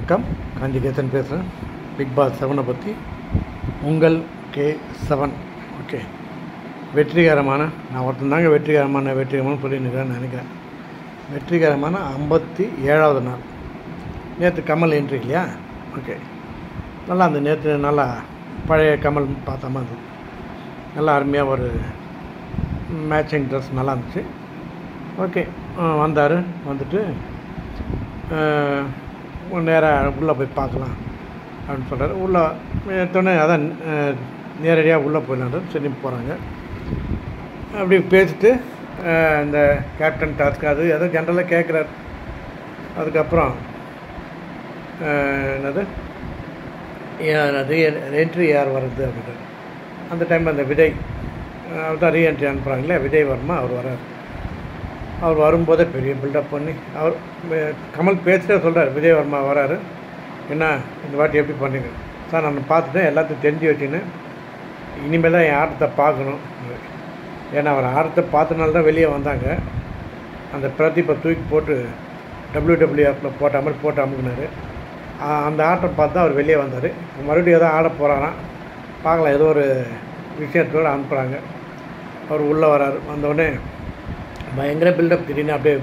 வணக்கம் காஞ்சிகேசன் பேசுகிறேன் big pass செவனை பற்றி உங்கள் கே செவன் ஓகே வெற்றிகரமான நான் ஒருத்தன் தாங்க வெற்றிகரமான வெற்றிகரமான சொல்லியிருக்கிறேன் நினைக்கிறேன் வெற்றிகரமான ஐம்பத்தி ஏழாவது நாள் நேற்று கமல் என்ட்ரி இல்லையா ஓகே நல்லா அந்த நேற்று நல்லா பழைய கமல் பார்த்த மாதிரி இருந்தது நல்லா அருமையாக ஒரு மேட்சிங் ட்ரெஸ் நல்லா இருந்துச்சு ஓகே வந்தார் வந்துட்டு நேராக உள்ளே போய் பார்க்கலாம் அப்படின்னு சொல்கிறார் உள்ளே எடுத்தோடனே அதான் அஹ், நேரடியாக உள்ளே போயிடலாம் சரி போகிறாங்க அப்படி பேசிட்டு அஹ், இந்த கேப்டன் டாஸ்க் அது ஏதோ ஜென்ரலாக கேட்குறாரு அதுக்கப்புறம் அஹ், என்னது யார் அது என்ட்ரி யார் வருது அப்படின்றார் அந்த டைமில் அந்த விஜய் அவர் தான் ரீஎன்ட்ரி அனுப்புகிறாங்களே விஜய் வர்மா அவர் வரார் அவர் வரும்போதே பெரிய பில்டப் பண்ணி அவர் மே- கமல் பேசிட்டே சொல்கிறார் விஜய் வர்மா வராரு என்ன இந்த வாட்டி எப்படி பண்ணீங்க சார் நான் பார்த்துட்டேன் எல்லாத்தையும் தெரிஞ்சு வச்சுன்னு இனிமேல் தான் என் ஆட்டத்தை பார்க்கணும் ஏன்னா அவர் ஆட்டத்தை பார்த்தனால தான் வெளியே வந்தாங்க அந்த பிரதீப்பை தூக்கி போட்டு டபிள்யூடபிள்யூஎஃப்பில் போட்ட மாதிரி போட்டு அமுக்குனாரு ஆ- அந்த ஆட்டம் பார்த்து தான் அவர் வெளியே வந்தார் மறுபடியும் ஏதோ ஆட போகிறாராம் பார்க்கலாம் ஏதோ ஒரு விஷயத்தோடு அனுப்புகிறாங்க அவர் உள்ளே வராரு வந்தோடனே பயங்கர பில்டப் திடீர்னு அப்படியே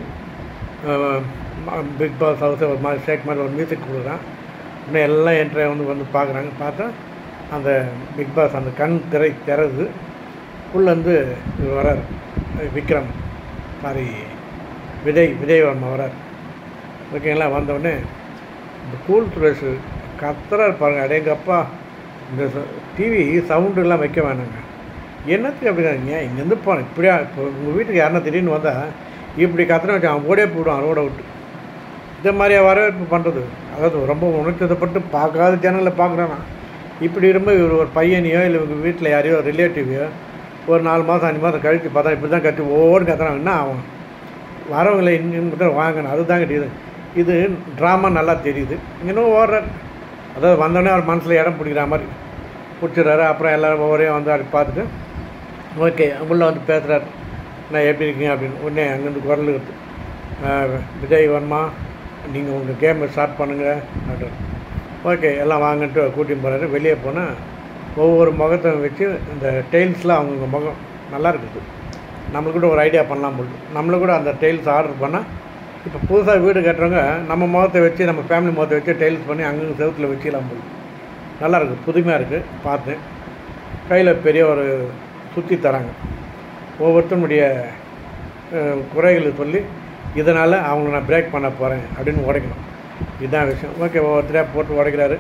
பிக் பாஸ் ஹவுஸ் ஒரு மாதிரி ஷேக் மாதிரி ஒரு மியூசிக் கொடுக்குறான் இன்னும் எல்லாம் என்ட்ரி வந்து வந்து பார்க்குறாங்க பார்த்தா அந்த பிக் பாஸ் அந்த கண் திரை திறகுது உள்ளேருந்து இவர் வரார் விக்ரம் சாரி விஜய் விஜய் வர்மா வரார் ஓகேங்களா வந்தோடனே இந்த கூல் சுரேஷ் கத்துறாரு பாருங்க அடேங்கப்பா இந்த டிவி சவுண்டுலாம் வைக்க வேணாங்க என்னத்துக்கு அப்படி ஏன் இங்கேருந்து போனேன் இப்படியா இப்போ உங்கள் வீட்டுக்கு யாருன்னா திடீர்னு வந்தால் இப்படி கத்துன வச்சு அவன் ஓடே போயிடுவான் ரோடை விட்டு இந்த மாதிரியா வரவேற்பு பண்ணுறது அதாவது ரொம்ப உணர்ச்சதப்பட்டு பார்க்காத சேனலில் பார்க்குறானா இப்படி ரொம்ப இவர் ஒரு பையனையோ இல்லை இவங்க வீட்டில் யாரையோ ரிலேட்டிவையோ ஒரு நாலு மாதம் அஞ்சு மாதம் கழித்து பார்த்தா இப்படி தான் கத்தி ஓடு கத்துறான் என்ன அவன் வரவங்களை இன்னும் தான் வாங்கணும் அதுதாங்க இது இது ட்ராமா நல்லா தெரியுது இன்னும் ஓடுற அதாவது வந்தோடனே அவர் மனசில் இடம் பிடிக்கிற மாதிரி பிடிச்சிடுறாரு அப்புறம் எல்லோரும் ஒவ்வொரே வந்து அப்படி பார்த்துட்டு ஓகே உள்ளே வந்து பேசுகிறார் நான் எப்படி இருக்கீங்க அப்படின்னு உடனே அங்கேருந்து குரல் இருக்கு. ஆஹ் விஜய் வர்மா நீங்கள் உங்கள் கேமை ஸ்டார்ட் பண்ணுங்கள் அப்படின்னு ஓகே எல்லாம் வாங்கன்ட்டு கூட்டின்னு போகிறாரு வெளியே போனால் ஒவ்வொரு முகத்தை வச்சு இந்த டெய்ல்ஸ்லாம் அவங்கவுங்க முகம் நல்லா இருக்குது நம்மளுக்கு கூட ஒரு ஐடியா பண்ணலாம் போல் நம்மளுக்கு கூட அந்த டைல்ஸ் ஆர்டர் பண்ணால் இப்போ புதுசாக வீடு கட்டுறவங்க நம்ம முகத்தை வச்சு நம்ம ஃபேமிலி முகத்தை வச்சு டைல்ஸ் பண்ணி அங்கங்கே செவுத்தில் வச்சுக்கலாம் போல் நல்லா இருக்குது புதுமையாக இருக்குது பார்த்தேன் கையில் பெரிய ஒரு சுற்றி தராங்க ஒவ்வொருத்தனுடைய அஹ், குறைகளை சொல்லி இதனால் அவங்கள நான் பிரேக் பண்ண போகிறேன் அப்படின்னு உடைக்கணும் இதுதான் விஷயம் ஓகே ஒவ்வொருத்தரையாக போட்டு உடைக்கிறாரு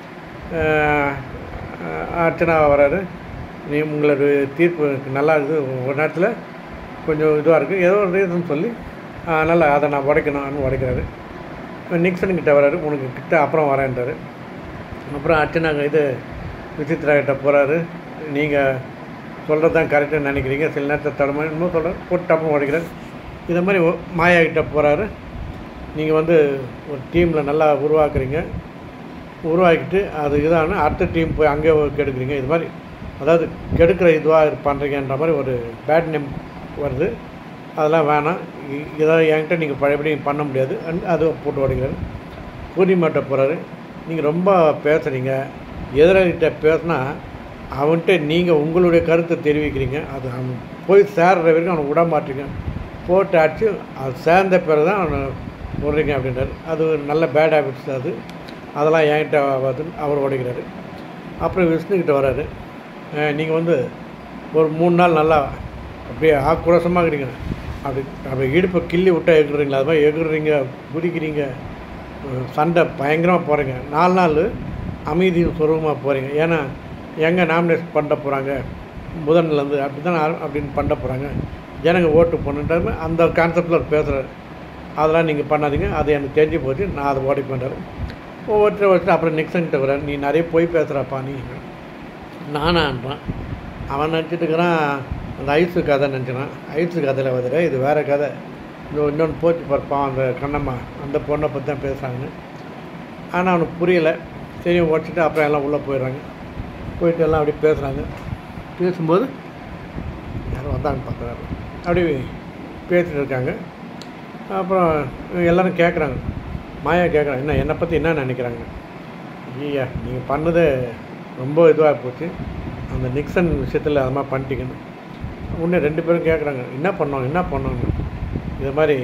அஹ், அஹ், அர்ச்சனா வராரு நீ உங்களோட தீர்ப்பு நல்லா இருக்குது ஒரு நேரத்தில் கொஞ்சம் இதுவாக இருக்குது ஏதோ ஒரு ரீசன் சொல்லி அஹ், நல்லா அதை நான் உடைக்கணும்னு உடைக்கிறாரு நிக்சன் கிட்ட வராரு உனக்கு கிட்ட அப்புறம் வரேன்றாரு அப்புறம் அர்ச்சனா இது விசித்ரா கிட்ட போகிறாரு நீங்கள் சொல்கிறது தான் கரெக்டாக நினைக்கிறீங்க சில நேரத்தில் தடுமாறி இன்னும் சொல்கிறேன் போட்டு டப்புன்னு உடைக்கிறாரு இதை மாதிரி ஒ- மாயா கிட்ட போகிறாரு நீங்கள் வந்து ஒரு டீமில் நல்லா உருவாக்குறீங்க உருவாக்கிட்டு அது இதான அடுத்த டீம் போய் அங்கேயே கெடுக்குறீங்க இது மாதிரி அதாவது கெடுக்கிற இதுவாக பண்ணுறீங்கன்ற மாதிரி ஒரு பேட் நேம் வருது அதெல்லாம் வேணாம் இ- இதெல்லாம் என்கிட்ட நீங்கள் பழையபடி பண்ண முடியாது அண்ட் அது போட்டு உடைக்கிறாரு பூர்ணிமாட்ட போகிறாரு நீங்கள் ரொம்ப பேசுகிறீங்க எதிராளிகிட்ட பேசுனா அவன்கிட்ட நீங்கள் உங்களுடைய கருத்தை தெரிவிக்கிறீங்க அது அவன் போய் சேர்ற வரைக்கும் அவனை விட மாட்டீங்க போட்டு அடிச்சு அது சேர்ந்த பிறகு தான் அவனை விடுறீங்க அப்படின்றாரு அது ஒரு நல்ல பேட் ஹேபிட்ஸ் அது அதெல்லாம் என்கிட்ட ஆகாதுன்னு அவர் உடைக்கிறாரு அப்புறம் விஷ்ணுக்கிட்ட வராரு நீங்கள் வந்து ஒரு மூணு நாள் நல்லா அப்படியே ஆக்ரோஷமாக இருக்கிறீங்க அப்படி அப்படி இடுப்பை கிள்ளி விட்டா எகுறீங்களா அது மாதிரி எகுறீங்க குதிக்கிறீங்க அஹ் சண்டை பயங்கரமாக போகிறீங்க நாலு நாள் அமைதியும் சுரூபமாக போகிறீங்க ஏன்னா எங்கே நாமினேட் பண்ண போகிறாங்க புதன்லேருந்து அப்படி தான் அப்படின்னு பண்ண போகிறாங்க ஜனங்க ஓட்டு பண்ணுன்றாரு அந்த கான்செப்டில் அவர் பேசுகிறாரு அதெல்லாம் நீங்கள் பண்ணாதீங்க அது எனக்கு தெரிஞ்சு போச்சு நான் அதை ஓடி பண்ணுறாரு ஒவ்வொருத்தர் ஒருத்தர் அப்புறம் நிக்சன்கிட்ட வர்றாரு நீ நிறைய போய் பேசுகிறாப்பா நீ நானான்றான் அவன் நினச்சிட்டு இருக்கிறான் அந்த ஐஸு கதை நினச்சினான் ஐஸு கதையில் வந்துட இது வேறு கதை இன்னும் இன்னொன்று போச்சு பார்ப்பான் அந்த கண்ணம்மா அந்த பொண்ணை பற்றி தான் பேசுகிறாங்கன்னு ஆனால் அவனுக்கு புரியலை சரி உடச்சிட்டு அப்புறம் எல்லாம் உள்ளே போயிடுறாங்க போயிட்டு எல்லாம் அப்படியே பேசுகிறாங்க பேசும்போது யாரும் வந்தாங்க பார்க்குறாரு அப்படி பேசிட்டு இருக்காங்க அப்புறம் எல்லோரும் கேட்குறாங்க மாயா கேட்குறான் என்ன என்னை பற்றி என்ன நினைக்கிறாங்க ஐயா நீங்கள் பண்ணது ரொம்ப இதுவாக போச்சு அந்த நிக்சன் விஷயத்தில் அது மாதிரி பண்ணிட்டீங்கன்னு உடனே ரெண்டு பேரும் கேட்குறாங்க என்ன பண்ணோம் என்ன பண்ணோன்னு இது மாதிரி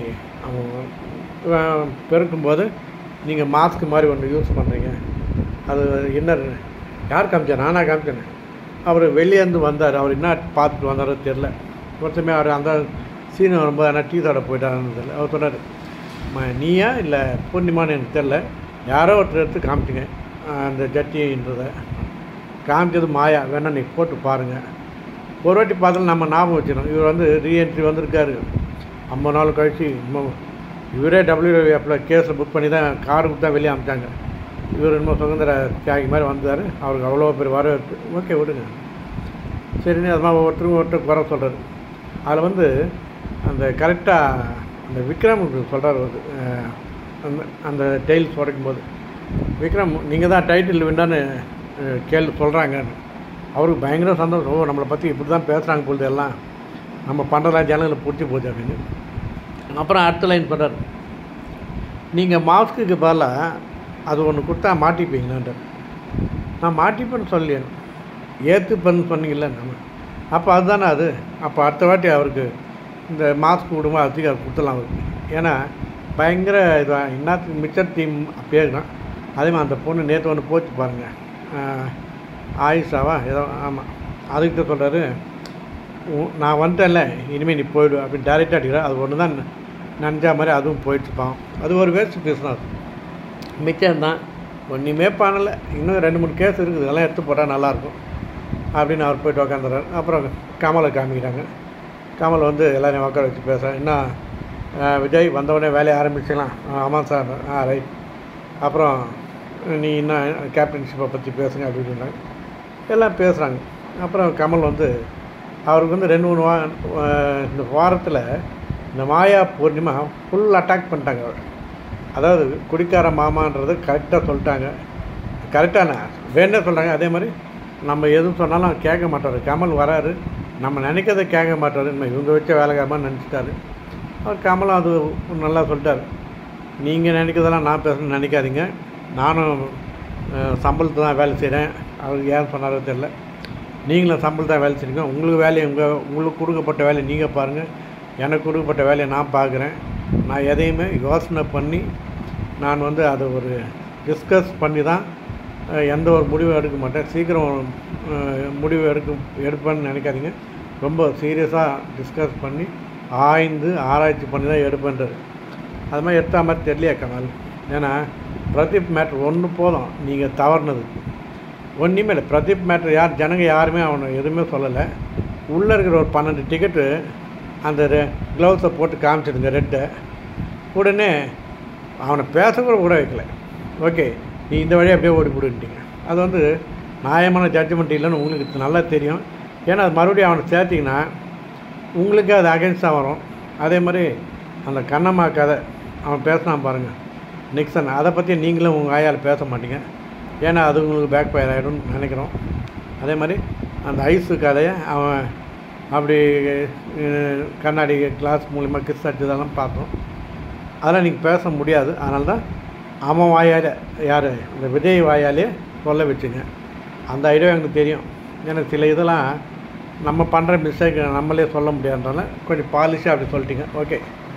அவன் பெருக்கும்போது நீங்கள் மாஸ்க் மாதிரி ஒன்று யூஸ் பண்ணுறீங்க அது என்ன யார் காமிச்சா நானாக காமிச்சேன் அவர் வெளியேருந்து வந்தார் அவர் என்ன பார்த்துட்டு வந்தாரோ தெரில ஒருத்தமே அவர் அந்த சீன் வரும்போது ஆனால் டீ சாட போயிட்டாருன்னு தெரியல அவர் சொன்னார் "ம, நீயா இல்லை பூர்ணிமான்னு எனக்கு தெரில யாரோ ஒருத்தர் எடுத்து காமிச்சிங்க அந்த ஜட்டின்றதை காமிச்சது மாயா வேணா நீ போட்டு பாருங்கள் ஒரு வாட்டி பார்த்தாலும் நம்ம ஞாபகம் வச்சிடணும் இவர் வந்து ரீஎன்ட்ரி வந்திருக்காரு ஐம்பது நாள் கழிச்சு இன்னும் இவரே டபிள்யூஎஃப்பில் கேஸை புக் பண்ணி தான் காருக்கு தான் வெளியே அமிச்சாங்க இவர் இன்னும் சுதந்திர தியாகி மாதிரி வந்தார் அவருக்கு அவ்வளோ பேர் வரவேற்பு ஓகே விடுங்க சரின்னு அது மாதிரி ஒவ்வொருத்தரும் ஒருத்தர் குறை சொல்கிறாரு அதில் வந்து அந்த கரெக்டாக அந்த விக்ரம் சொல்கிறார் வந்து அஹ், அந்த அந்த டைல்ஸ் உடைக்கும் போது விக்ரம் நீங்கள் தான் டைட்டில் வின்னான்னு கேள்வி சொல்கிறாங்கன்னு அவருக்கு பயங்கர சந்தோஷம் ஓ நம்மளை பற்றி இப்படி தான் பேசுகிறாங்க பொழுது எல்லாம் நம்ம பண்ணுறதா ஜனங்களுக்கு பிடிச்சி போச்சு அப்படின்னு அப்புறம் அடுத்த லைன் சொல்கிறார் நீங்கள் மாஸ்க்குக்கு பதிலாக அது ஒன்று கொடுத்தா மாட்டிப்பீங்களான்ட்டு நான் மாட்டிப்பேன்னு சொல்லலையே ஏற்றுப்பேன்னு சொன்னீங்கல்ல நம்ம அப்போ அதுதானே அது அப்போ அடுத்த வாட்டி அவருக்கு இந்த மாஸ்க் விடுமா அதுக்கு அவர் கொடுத்துடலாம் அவருக்கு ஏன்னா பயங்கர இதாக என்னத்துக்கு மிச்சர் டீம் அப்பயே இருக்கான் அதே மாதிரி அந்த பொண்ணு நேற்று ஒன்று போச்சு பாருங்கள் ஆயிஷாவா ஏதோ ஆமாம் அதுக்கிட்ட சொல்கிறாரு நான் வந்துட்டேன்ல இனிமேல் நீ போயிடு அப்படின்னு டேரெக்டாக அடிக்கிறா அது ஒன்று தான் நஞ்சா மாதிரி அதுவும் போயிடுச்சுப்பான் அது ஒரு வேஸ்ட் பேசினா அது மிச்சம் தான் ஒன்றுமே பண்ணலை இன்னும் ரெண்டு மூணு கேஸ் இருக்குது அதெல்லாம் எடுத்து போட்டால் நல்லாயிருக்கும் அப்படின்னு அவர் போயிட்டு உக்காந்துறாரு அப்புறம் கமலை காமிக்கிறாங்க கமல் வந்து எல்லாரையும் உட்கார வச்சு பேசுகிறேன் என்ன அஹ், விஜய் வந்தவுடனே வேலையை ஆரம்பிச்சிக்கலாம் ஆமாம் சார் ஆ ரைட் அப்புறம் நீ என்ன கேப்டன்ஷிப்பை பற்றி பேசுங்க அப்படின்றாங்க எல்லாம் பேசுகிறாங்க அப்புறம் கமல் வந்து அவருக்கு வந்து ரெண்டு மூணு வா அஹ், இந்த வாரத்தில் இந்த மாயா பூர்ணிமா ஃபுல் அட்டாக் பண்ணிட்டாங்க அவர் அதாவது குடிக்கார மாமான்றது கரெக்டாக சொல்லிட்டாங்க கரெக்டான வேணே சொல்கிறாங்க அதே மாதிரி நம்ம எதுவும் சொன்னாலும் கேட்க மாட்டார் கமல் வராரு நம்ம நினைக்கிறத கேட்க மாட்டார் நம்ம இவங்க வச்ச வேலைக்காரமாக நினச்சிட்டாரு அவர் கமலும் அது நல்லா சொல்லிட்டார் நீங்கள் நினைக்கிறதெல்லாம் நான் பேசணும்னு நினைக்காதீங்க நானும் அஹ், சம்பளத்துக்கு தான் வேலை செய்கிறேன் அவருக்கு ஏன் சொன்னாரோ தெரில நீங்களும் சம்பளம் தான் வேலை செய்றீங்க உங்களுக்கு வேலையை உங்கள் உங்களுக்கு கொடுக்கப்பட்ட வேலையை நீங்கள் பாருங்கள் எனக்கு கொடுக்கப்பட்ட வேலையை நான் பார்க்குறேன் நான் எதையுமே யோசனை பண்ணி நான் வந்து அதை ஒரு டிஸ்கஸ் பண்ணி தான் அஹ், எந்த ஒரு முடிவும் எடுக்க மாட்டேன் சீக்கிரம் அஹ், முடிவு எடுக்க எடுப்பேன்னு நினைக்காதீங்க ரொம்ப சீரியஸாக டிஸ்கஸ் பண்ணி ஆய்ந்து ஆராய்ச்சி பண்ணி தான் எடுப்பேன்றது அது மாதிரி எடுத்த மாதிரி தெரியலையா கமல் ஏன்னா பிரதீப் மேட்ரு ஒன்று போதும் நீங்கள் தவறுனது ஒன்றுமே இல்லை பிரதீப் மேட்ரு யார் ஜனங்க யாருமே அவனை எதுவுமே சொல்லலை உள்ளே இருக்கிற ஒரு பன்னெண்டு டிக்கெட்டு அந்த க்ளவுஸை போட்டு காமிச்சிடுங்க ரெட்டை உடனே அவனை பேச கூட கூட வைக்கல ஓகே நீ இந்த வழியாக அப்படியே ஓடி போடுன்ட்டீங்க அது வந்து நியாயமான ஜட்ஜ்மெண்ட் இல்லைன்னு உங்களுக்கு நல்லா தெரியும் ஏன்னா அது மறுபடியும் அவனை சேர்த்திங்கன்னா உங்களுக்கு அது அகேன்ஸ்டாக வரும் அதே மாதிரி அந்த கண்ணம்மா கதை அவன் பேசினான் பாருங்கள் நிக்சன் அதை பற்றி நீங்களும் உங்கள் ஆயால் பேச மாட்டீங்க ஏன்னா அது உங்களுக்கு பேக் ஃபயர் ஆகிடும்னு நினைக்கிறோம் அதே மாதிரி அந்த ஐஸு கதையை அவன் அப்படி அஹ், கண்ணாடி கிளாஸ் மூலிமா கிஸ் அடிச்சதெல்லாம் பார்த்தோம் அதெல்லாம் நீங்கள் பேச முடியாது அதனால தான் அவன் வாயால் யார் இந்த விஜய் வாயாலே சொல்ல வச்சுங்க அந்த ஐடியா எனக்கு தெரியும் எனக்கு சில இதெல்லாம் நம்ம பண்ணுற மிஸ்டேக் நம்மளே சொல்ல முடியாதுனால கொஞ்சம் பாலிஷாக அப்படி சொல்லிட்டீங்க ஓகே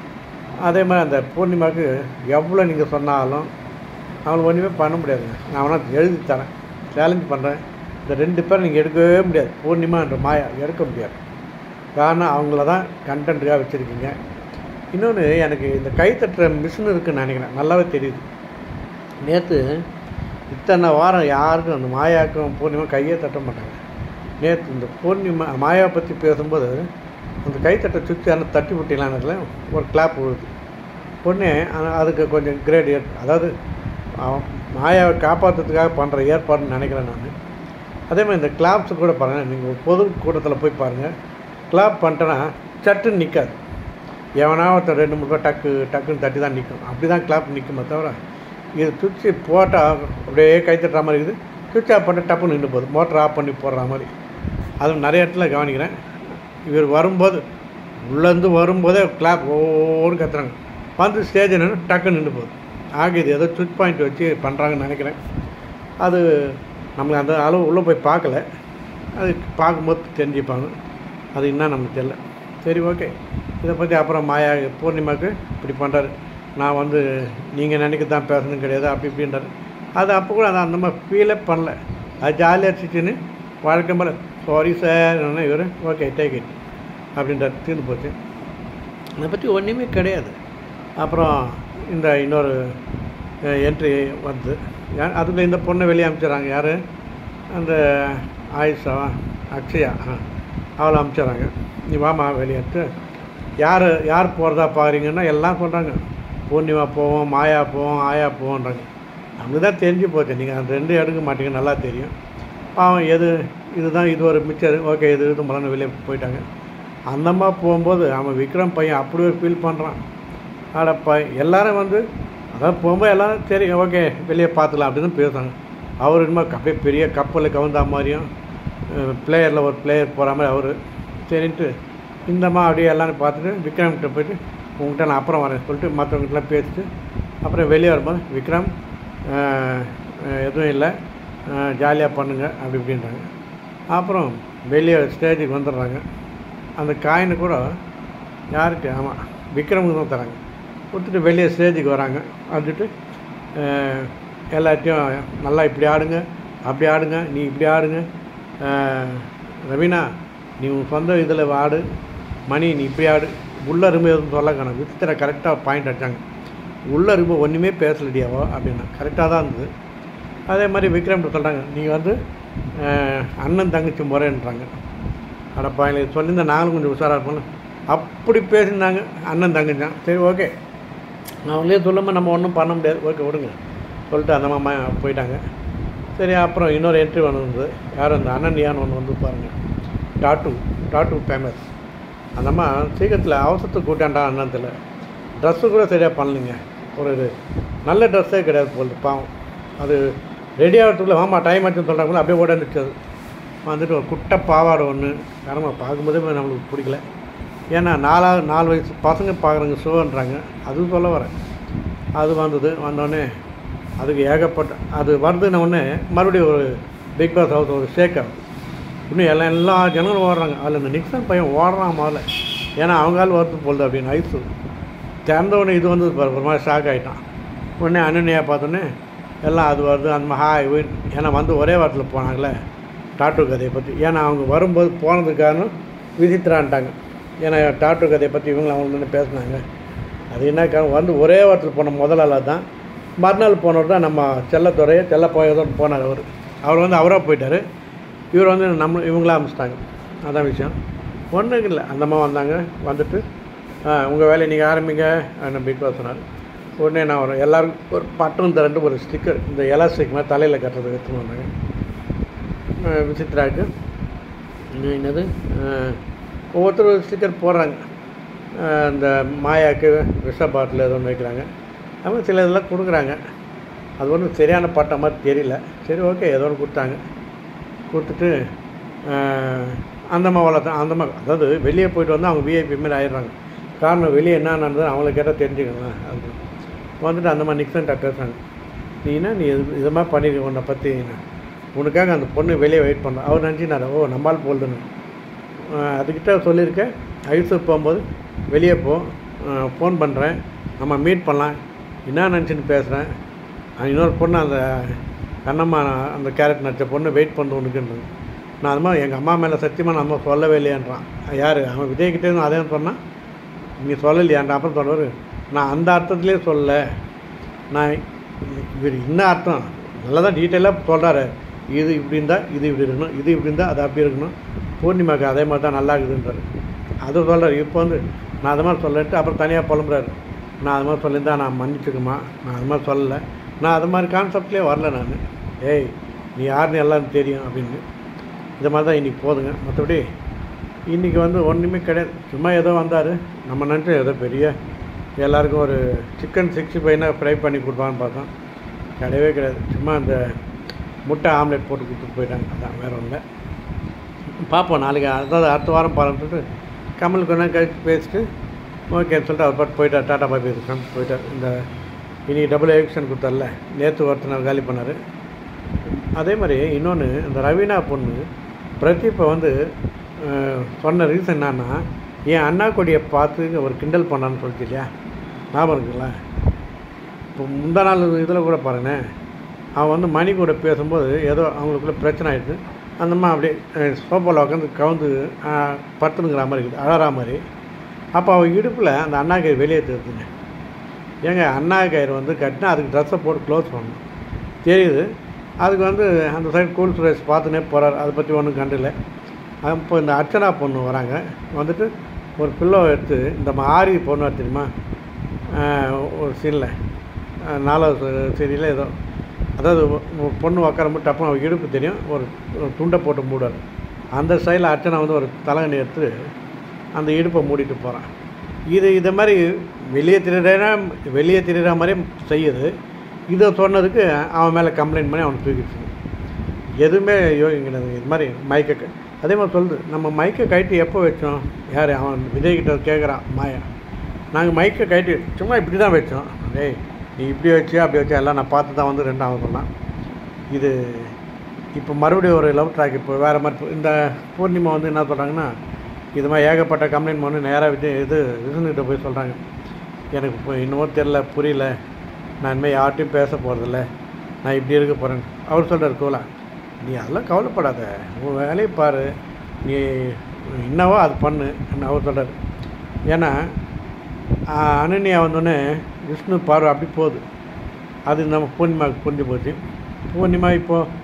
அதே மாதிரி அந்த பூர்ணிமாவுக்கு எவ்வளோ நீங்கள் சொன்னாலும் அவங்களுக்கு ஒன்றுமே பண்ண முடியாதுங்க நான் வேணால் எழுதி தரேன் சேலஞ்ச் பண்ணுறேன் இந்த ரெண்டு பேரும் நீங்கள் எடுக்கவே முடியாது பூர்ணிமா என்ற மாயா எடுக்க முடியாது காரணம் அவங்கள தான் கண்டென்ட்டுக்காக வச்சுருக்கீங்க இன்னொன்று எனக்கு இந்த கை தட்டுற மிஷின் இருக்குன்னு நினைக்கிறேன் நல்லாவே தெரியுது நேற்று இத்தனை வாரம் யாருக்கும் அந்த மாயாவுக்கும் பூர்ணிமா கையே தட்ட மாட்டாங்க நேற்று இந்த பூர்ணிமா மாயாவை பற்றி பேசும்போது அந்த கைத்தட்டை சுற்றி அந்த தட்டி விட்டீங்களான்னு ஒரு கிளாப் விழுது உடனே அ- அதுக்கு கொஞ்சம் கிரேட் ஏற் அதாவது அவன் மாயாவை காப்பாற்றுறதுக்காக பண்ணுற ஏற்பாடுன்னு நினைக்கிறேன் நான் அதே மாதிரி இந்த கிளாப்ஸ் கூட பாருங்கள் நீங்கள் பொது கூட்டத்தில் போய் பாருங்கள் கிளாப் பண்ணிட்டேன்னா சட்டுன்னு நிற்காது எவனா ஒருத்தன் ரெண்டு மூணு பேர் டக்கு டக்குன்னு தட்டி தான் நிற்கும் அப்படி தான் கிளாப் நிற்குமே தவிர இது சுவிட்சு போட்டால் அப்படியே கை தட்டுற மாதிரி இருக்குது சுவிட்ச் ஆஃப் பண்ணிட்டு டப்புன்னு நின்று போகுது மோட்டர் ஆஃப் பண்ணி போடுற மாதிரி அதுவும் நிறைய இடத்துல கவனிக்கிறேன் இவர் வரும்போது உள்ளேருந்து வரும்போதே கிளாப் ஓன்னு கத்துறாங்க வந்து ஸ்டேஜ் நின்று டக்குன்னு நின்று போகுது ஆகுது ஏதோ சுவிட்ச் பாயிண்ட் வச்சு பண்ணுறாங்கன்னு நினைக்கிறேன் அது நம்மளுக்கு அந்த அளவு உள்ளே போய் பார்க்கல அது பார்க்கும்போது தெரிஞ்சுப்பாங்க அது என்ன நமக்கு தெரியல சரி ஓகே இதை பற்றி அப்புறம் மாயா பூர்ணிமாவுக்கு இப்படி பண்ணுறாரு நான் வந்து நீங்கள் நினைக்க தான் பேசணும் கிடையாது அப்படி இப்படின்றாரு அது அப்போ கூட அதை அந்த மாதிரி ஃபீலே பண்ணல அது ஜாலியாக அடிச்சிச்சுன்னு வழக்கம் போல் சாரி சார் இவர் ஓகே டேக் இட் அப்படின்றார் தீர்ந்து போச்சு அதை பற்றி ஒன்றுமே கிடையாது அப்புறம் இந்த இன்னொரு என்ட்ரி வந்து யார் அதில் இந்த பொண்ணை வெளியே அனுப்பிச்சிடுறாங்க யார் அந்த ஆயிஷாவா அக்ஷயா ஆ அவளை அனுப்பிச்சிடுறாங்க நீ வாமா வெளியேட்டு யார் யார் போகிறதா பார்க்குறீங்கன்னா எல்லாம் சொல்கிறாங்க பூர்ணிமா போவோம் மாயா போவோம் ஆயா போவோன்றாங்க நமக்கு தான் தெரிஞ்சு போச்சு நீங்கள் அந்த ரெண்டு எடுக்க மாட்டீங்க நல்லா தெரியும் பாவம் எது இதுதான் இது ஒரு மிச்சர் ஓகே இது இது மலன்னு வெளியே போயிட்டாங்க அந்தம்மா போகும்போது அவன் விக்ரம் பையன் அப்படி ஒரு ஃபீல் பண்ணுறான் ஆடப்பா எல்லாரும் வந்து அதான் போகும்போது எல்லாரும் சரி ஓகே வெளியே பார்த்துலாம் அப்படின்னு பேசுவாங்க அவர் என்னமோ அப்படியே பெரிய கப்பலில் கவுந்தா மாதிரியும் பிளேயரில் ஒரு பிளேயர் போகிற மாதிரி அவர் சரின்ட்டு இந்தம்மா அப்படியே எல்லாரும் பார்த்துட்டு விக்ரம்கிட்ட போயிட்டு உங்கள்கிட்ட நான் அப்புறம் வரேன் சொல்லிட்டு மற்றவங்ககிட்டலாம் பேசிட்டு அப்புறம் வெளியே வரும்போது விக்ரம் அஹ், அஹ், எதுவும் இல்லை ஜாலியாக பண்ணுங்க அப்படி இப்படின்றாங்க அப்புறம் வெளியே ஸ்டேஜுக்கு வந்துடுறாங்க அந்த காயினை கூட யாருக்கு ஆமாம் விக்ரமுக்கு தான் தராங்க கொடுத்துட்டு வெளியே ஸ்டேஜுக்கு வராங்க வந்துட்டு அஹ், எல்லாத்தையும் நல்லா இப்படி ஆடுங்க அப்படி ஆடுங்க நீ இப்படி ஆடுங்க அஹ், ரவீனா நீ உன் சொந்த இதில் ஆடு மணி நீ இப்படி ஆடு உள்ள இரும்பு எதுவும் சொல்ல காணும் விசித்திர கரெக்டாக பாயிண்ட் அடிச்சாங்க உள்ள இரும்பு ஒன்றுமே பேசலடியாவோ அப்படின்னா கரெக்டாக தான் இருந்தது அதே மாதிரி விக்ரம் சொல்கிறாங்க நீங்கள் வந்து அஹ், அண்ணன் தங்கச்சி முறைன்றாங்க அடப்பா எனக்கு சொல்லியிருந்தா நாங்களும் கொஞ்சம் உஷாராக இருப்போம் அப்படி பேசியிருந்தாங்க அண்ணன் தங்கச்சான் சரி ஓகே அவங்களே சொல்லாமல் நம்ம ஒன்றும் பண்ண முடியாது ஓகே விடுங்க சொல்லிட்டு அந்த மாமா போயிட்டாங்க சரி அப்புறம் இன்னொரு என்ட்ரி ஒன்று வந்தது யார் அந்த அனன்யான்னு ஒன்று வந்து பாருங்கள் டாட்டு டாட்டு ஃபேமஸ் அந்த அம்மா சீக்கிரத்தில் அவசரத்துக்கு கூட்டாண்டா அண்ணத்தில் ட்ரெஸ்ஸு கூட சரியாக பண்ணலைங்க ஒரு இது நல்ல ட்ரெஸ்ஸே கிடையாது போல் பாவம் அது ரெடி ஆகிறதுக்குள்ள ஆமா டைம் ஆச்சுன்னு சொல்கிறாங்களோ அப்படியே ஓடிச்சு அது வந்துட்டு ஒரு குட்டை பாவாடை ஒன்று யாரம்மா பார்க்கும்போதே நம்மளுக்கு பிடிக்கல ஏன்னா நாலாவது நாலு வயசு பசங்க பார்க்குறங்க ஷோன்றாங்க அதுவும் சொல்ல வரேன் அது வந்தது வந்தோடனே அதுக்கு ஏகப்பட்ட அது வருதுன்ன உடனே மறுபடியும் ஒரு பிக் பாஸ் ஹவுஸ் ஒரு ஷேக்கர் இன்னும் எல்லாம் எல்லா ஜனங்களும் ஓடுறாங்க அதில் இந்த நிக்சன் பையன் ஓடுறான் முதல்ல ஏன்னா அவங்கால வருது போகுது அப்படின்னு ஐஸு திறந்த உடனே இது வந்து பாரு, ஒரு மாதிரி ஷாக் ஆகிட்டான் உடனே அண்ணனையா பார்த்தோன்னே எல்லாம் அது வருது அந்த மாதிரி ஹாய் உயிர் ஏன்னா வந்து ஒரே வாரத்தில் போனாங்களே டாட்டு கதையை பற்றி ஏன்னா அவங்க வரும்போது போனதுக்கு காரணம் விசித்ரான்ட்டாங்க ஏன்னா டாட்டு கதையை பற்றி இவங்க அவங்க வந்து பேசினாங்க அது என்ன காரணம் வந்து ஒரே வாரத்தில் போன முதல் ஆளாக தான் மறுநாள் போனவர் தான் நம்ம செல்லத்துறையை செல்ல போயதான் போனார் அவர் அவர் வந்து அவராக போயிட்டார் இவர் வந்து நம்ம இவங்களா அனுப்பிச்சிட்டாங்க அதான் விஷயம் ஒன்றும் இல்லை அந்தம்மா வந்தாங்க வந்துட்டு உங்கள் வேலையை நீங்கள் ஆரம்பிங்க அப்படின்னு பிக் பாஸ் சொன்னார் உடனே நான் ஒரு எல்லாருக்கும் ஒரு பட்டன் தரண்டு ஒரு ஸ்டிக்கர் இந்த எலாஸ்டிக் மாதிரி தலையில் கட்டுறது எடுத்துன்னு வந்தாங்க அஹ் விசித்ராவுக்கு இன்னும் என்னது அஹ் ஒவ்வொருத்தரும் ஒரு ஸ்டிக்கர் போடுறாங்க அஹ் இந்த மாயாவுக்கு விஷ பாட்டில் ஏதோ ஒன்று வைக்கிறாங்க அவங்க சில இதெல்லாம் கொடுக்குறாங்க அது ஒன்றும் சரியான பாட்டை மாதிரி தெரியல சரி ஓகே ஏதோ ஒன்று கொடுத்தாங்க கொடுத்துட்டு அஹ், அந்த மாவில் தான் அந்த மா அதாவது வெளியே போயிட்டு வந்து அவங்க விஐபி மாதிரி ஆயிடுறாங்க காரணம் வெளியே என்ன நடந்தது அவங்கள கேட்டால் தெரிஞ்சுக்கணும் அது வந்துட்டு அந்த மாதிரி நிக்சன்ட்ட பேசுகிறாங்க நீ என்ன நீ இது இது மாதிரி பண்ணிருக்க உன்னை பற்றி உனக்காக அந்த பொண்ணு வெளியே வெயிட் பண்ண அவர் நினச்சினார் ஓ நம்மால் போல்துன்னு அஹ் அதுக்கிட்ட சொல்லியிருக்கேன் ஐசு போகும்போது வெளியே போ ஃபோன் பண்ணுறேன் நம்ம மீட் பண்ணலாம் என்ன நினச்சின்னு பேசுகிறேன் இன்னொரு பொண்ணு அந்த கண்ணம்மா அந்த கேரட் நடிச்ச பொண்ணு வெயிட் பண்ணுறது உனக்குன்றது நான் அது மாதிரி எங்கள் அம்மா மேலே சத்தியமாக நம்ம சொல்லவே இல்லையான்றான் யார் அவன் விஜய்கிட்டே அதே சொன்னான் நீ சொல்லலையான்டா அப்புறம் சொல்லுவார் நான் அந்த அர்த்தத்துலேயே சொல்லலை நான் இவர் என்ன அர்த்தம் நல்லா தான் டீட்டெயிலாக சொல்கிறாரு இது இப்படி இருந்தால் இது இப்படி இருக்கணும் இது இப்படி இருந்தால் அது அப்படி இருக்கணும் பூர்ணிமாக்கு அதே மாதிரி தான் நல்லா இருக்குதுன்றாரு அது சொல்கிறார் இப்போ வந்து நான் அது மாதிரி சொல்லிட்டு அப்புறம் தனியாக புலம்புறாரு நான் அது மாதிரி சொல்லியிருந்தா நான் மன்னிச்சுக்குமா நான் அது மாதிரி சொல்லலை நான் அது மாதிரி கான்செப்ட்லேயே வரல நான் ஏய் நீ யாருன்னு எல்லாரும் தெரியும் அப்படின்னு இது மாதிரி தான் இன்றைக்கி போதுங்க மற்றபடி இன்றைக்கி வந்து ஒன்றுமே கிடையாது சும்மா ஏதோ வந்தார் நம்ம நினச்சி ஏதோ பெரிய எல்லாருக்கும் ஒரு சிக்கன் சிக்ஸ்டி ஃபைவ்னா ஃப்ரை பண்ணி கொடுப்பான்னு பார்த்தோம் கிடையவே கிடையாது சும்மா அந்த முட்டை ஆம்லெட் போட்டு கொடுத்துட்டு போயிட்டாங்க அதான் வேறு ஒன்றும் இல்லை பார்ப்போம் நாளைக்கு அதாவது அடுத்த வாரம் பாருன்னு சொல்லிட்டு கமல் கொஞ்ச நேரம் கழிச்சு பேசிட்டு ஓகேன்னு சொல்லிட்டு அவர் பாட்டு போயிட்டார் டாட்டா பாய் பேசுகிறேன் போயிட்டார் இந்த இனி டபுள் எவிக்ஷன் கொடுத்தார்ல நேற்று ஒருத்தனை காலி பண்ணார் அதே மாதிரி இன்னொன்று இந்த ரவீனா பொண்ணு பிரதீப்பை வந்து அஹ், சொன்ன ரீசன் என்னன்னா என் அண்ணா கொடியை பார்த்து ஒரு கிண்டல் பண்ணான்னு சொல்லிச்சு இல்லையா ஞாபகம் இருக்குங்களா இப்போ முந்தா நாள் இதில் கூட பாருங்களேன் அவன் வந்து மணி கூட பேசும்போது ஏதோ அவங்களுக்குள்ள பிரச்சனை ஆயிடுது அந்தம்மா அப்படியே சோஃபாவில் உட்காந்து கவுந்து அஹ், படுத்துனுங்கிற மாதிரி இருக்குது அழறா மாதிரி அப்போ அவள் இடுப்பில் அந்த அண்ணா கயிறு வெளியே தெரியுதுங்க ஏங்க அண்ணா கயிறு வந்து கட்டினா அதுக்கு ட்ரெஸ்ஸை போட்டு க்ளோஸ் பண்ணணும் தெரியுது அதுக்கு வந்து அந்த சைடு கூல் சுரேஷ் பார்த்துனே போகிறார் அதை பற்றி ஒன்றும் கண்டுல அப்போ இந்த அர்ச்சனா பொண்ணு வராங்க வந்துட்டு ஒரு பில்லோ எடுத்து இந்த ஆரி பொண்ணு வர தெரியுமா ஆஹ் ஒரு சீனில் நாலாவது சீனில் ஏதோ அதாவது ஒரு பொண்ணு உட்காரும்போது டப்புனு அவள் இடுப்பு தெரியும் ஒரு ஒரு துண்டை போட்டு மூடாரு அந்த ஸ்டைலில் அர்ச்சனா வந்து ஒரு தலைகணி எடுத்து அந்த இடுப்பை மூடிட்டு போகிறான் இது இதை மாதிரி வெளியே திரிற வெளியே திரிகிற மாதிரியே செய்யுது இதை சொன்னதுக்கு அவன் மேலே கம்ப்ளைண்ட் பண்ணி அவனை தூக்கிடுச்சு எதுவுமே யோகிங்க கிடையாது இது மாதிரி மைக்கை க- அதே மாதிரி சொல்லுது நம்ம மைக்கை கழட்டி எப்போ வச்சோம் யார் அவன் விஜய் கிட்ட கேட்குறான் மாயா நாங்கள் மைக்கை கழட்டி சும்மா இப்படி தான் வச்சோம் டேய் நீ இப்படி வச்சியா அப்படி வச்சா எல்லாம் நான் பார்த்து தான் வந்து ரெண்டாவது சொன்னான் இது இப்போ மறுபடியும் ஒரு லவ் ட்ராக் இப்போ வேறு மாதிரி இப்போ இந்த பூர்ணிமா வந்து என்ன சொல்கிறாங்கன்னா இது மாதிரி ஏகப்பட்ட கம்ப்ளைண்ட் பண்ணி நேராக விட்டு இது விஷ்ணுக்கிட்ட போய் சொல்கிறாங்க எனக்கு இப்போ இன்னமும் தெரில புரியல நான் இனிமேல் யார்ட்டையும் பேச போகிறதில்ல நான் இப்படி இருக்க போகிறேன் அவர் சொல்கிறார் கோலா நீ அதெல்லாம் கவலைப்படாத உன் வேலையை பாரு நீ என்னவோ அது பண்ணு அவர் சொல்கிறார் ஏன்னா ஆஹ், அனன்யா வந்தோடனே விஷ்ணு பார்வை அப்படி போகுது அது நம்ம பூர்ணிமாவுக்கு புரிஞ்சு போச்சு பூர்ணிமா இப்போது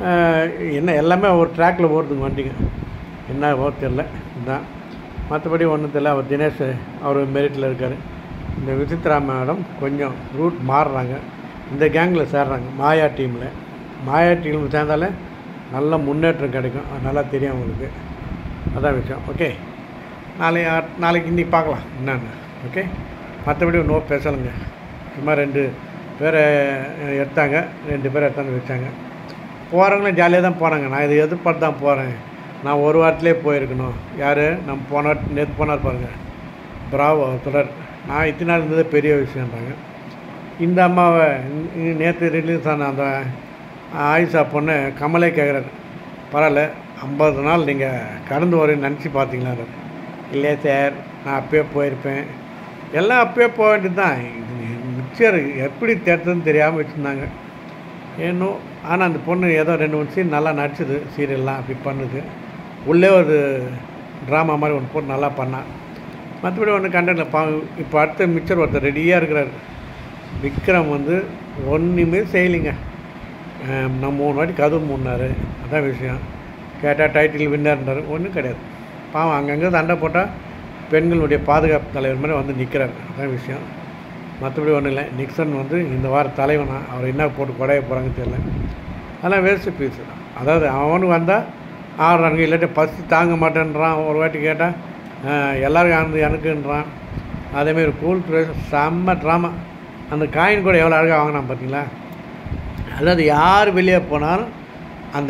என்ன எல்லாமே ஒரு ட்ராக்கில் ஓடுதுங்க வண்டிங்க என்ன ஓ தெரில இதுதான் மற்றபடி ஒன்றும் தெரியல அவர் தினேஷ் அவர் மெரிட்டில் இருக்கார் இந்த விசித்ரா மேடம் கொஞ்சம் ரூட் மாறுறாங்க இந்த கேங்கில் சேர்றாங்க மாயா டீமில் மாயா டீமில் சேர்ந்தாலே நல்ல முன்னேற்றம் கிடைக்கும் அது நல்லா தெரியும் அவங்களுக்கு அதான் விஷயம் ஓகே நாளைக்கு ஆ- நாளைக்கு இன்னைக்கு பார்க்கலாம் என்னன்னு ஓகே மற்றபடி நோ பேசலைங்க சும்மா ரெண்டு பேரை அஹ், எடுத்தாங்க ரெண்டு பேரை எடுத்தாந்து வச்சாங்க போகிறவங்களும் ஜாலியாக தான் போனாங்க நான் இதை எதிர்பார்த்து தான் போகிறேன் நான் ஒரு வாரத்திலே போயிருக்கணும் யார் நம்ம போன நேற்று போனார் பாருங்க பிராவோ தொடர் நான் இத்தனை நாள் இருந்ததே பெரிய விஷயம்ன்றாங்க இந்த அம்மாவை நேற்று ரிலீஸ் ஆன அந்த ஆயிஷா பொண்ணு கமலே கேட்குறாரு பரவாயில்ல ஐம்பது நாள் நீங்கள் கடந்து வரேன்னு நினச்சி பார்த்தீங்களா இல்லையா சார் நான் அப்பயே போயிருப்பேன் எல்லாம் அப்பயே போக வேண்டியது தான் மிக்சர் எப்படி தேட்டதுன்னு தெரியாமல் வச்சுருந்தாங்க ஏன்னோ ஆனால் அந்த பொண்ணு ஏதோ ரெண்டு மூணு சீன் நல்லா நடிச்சுது சீரியல்லாம் அப்படி பண்ணுது உள்ளே ஒரு ட்ராமா மாதிரி ஒன்று போட்டு நல்லா பண்ணான் மற்றபடி ஒன்று கண்டனில் பா இப்போ அடுத்த மிக்சர் ஒருத்தர் ரெடியாக இருக்கிறாரு விக்ரம் வந்து ஒன்றுமே செய்யலைங்க அஹ் நம்ம மூணு வாட்டி கதவு மூடினாரு அதான் விஷயம் கேட்டால் டைட்டில் வின்னர்ன்றாரு ஒன்றும் கிடையாது பாவம் அங்கங்கே சண்டை போட்டால் பெண்களுடைய பாதுகாப்பு தலைவர் மாதிரி வந்து நிற்கிறாரு அதான் விஷயம் மற்றபடி ஒன்றும் இல்லை நிக்சன் வந்து இந்த வார தலைவனா அவர் என்ன போட்டு கொடைய போகிறாங்கன்னு தெரியல அதெல்லாம் வேஸ்ட்டு பீஸ் அதாவது அவனுக்கு வந்தால் ஆடுறானுங்க இல்லாட்டி பசி தாங்க மாட்டேன்றான் ஒரு வாட்டி கேட்டால் எல்லாருக்கும் ஆனது எனக்குன்றான் அதேமாரி கூல் ப்ரைஸ் செம்ம ட்ராமா அந்த காயின் கூட எவ்வளோ அழகாக வாங்கினான் பார்த்தீங்களா அதாவது யார் வெளியே போனாலும் அந்த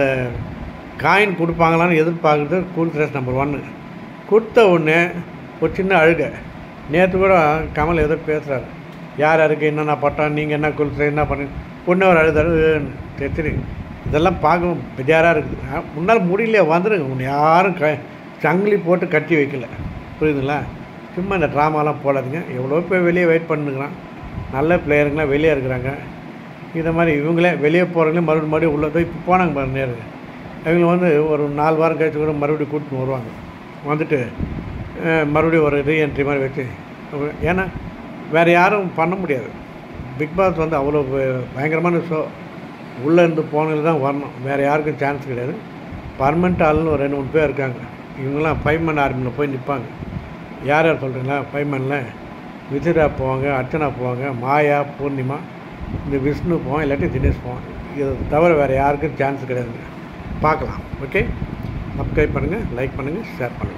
காயின் கொடுப்பாங்களான்னு எதிர்பார்க்குறது கூல் ட்ரெஸ் நம்பர் ஒன்று கொடுத்த உடனே ஒரு சின்ன அழுகை நேற்று கூட கமல் ஏதோ பேசுகிறாரு யார் யாருக்கு என்னென்ன பட்டம் நீங்கள் என்ன கூல் ட்ரெஸ் என்ன பண்ணி பொண்ணு ஒரு அழுதாரு சரி இதெல்லாம் பார்க்கவும் பெஜாராக இருக்குது ஆ, முன்னால் முடியலையே வந்துடுங்க உன்னை யாரும் க சங்கிலி போட்டு கட்டி வைக்கல புரியுதுங்களா சும்மா இந்த ட்ராமாலாம் போடாதீங்க எவ்வளோ பேர் வெளியே வெயிட் பண்ணுங்கிறான் நல்ல பிளேயருங்களாம் வெளியே இருக்கிறாங்க இதை மாதிரி இவங்களே வெளியே போகிறவங்களே மறுபடியும் மறுபடியும் உள்ள போய் இப்போ போனாங்க பாருங்க நேரு இவங்க வந்து ஒரு நாலு வாரம் கழிச்சு கூட மறுபடியும் கூட்டின்னு வருவாங்க வந்துட்டு அஹ், மறுபடியும் ஒரு ரீஎன்ட்ரி மாதிரி வச்சு ஏன்னா வேறு யாரும் பண்ண முடியாது பிக் பாஸ் வந்து அவ்வளோ ப- பயங்கரமான ஷோ உள்ளே இருந்து போனது தான் வரணும் வேறு யாருக்கும் சான்ஸ் கிடையாது பர்மனெண்ட் ஆளுன்னு ஒரு ரெண்டு மூணு பேர் இருக்காங்க இவங்கெல்லாம் ஃபைவ் மேன் ஆர்மியில் போய் நிற்பாங்க யார் யார் சொல்கிறீங்களா ஃபைவ் மேனில் விஜயரா போவாங்க அர்ச்சனா போவாங்க மாயா பூர்ணிமா இந்த விஷ்ணு போவான் இல்லாட்டி தினேஷ் போவான் இது தவிர வேறு யாருக்கும் சான்ஸ் கிடையாதுங்க பார்க்கலாம் ஓகே சப்ஸ்கிரைப் பண்ணுங்கள் லைக் பண்ணுங்கள் ஷேர் பண்ணுங்கள்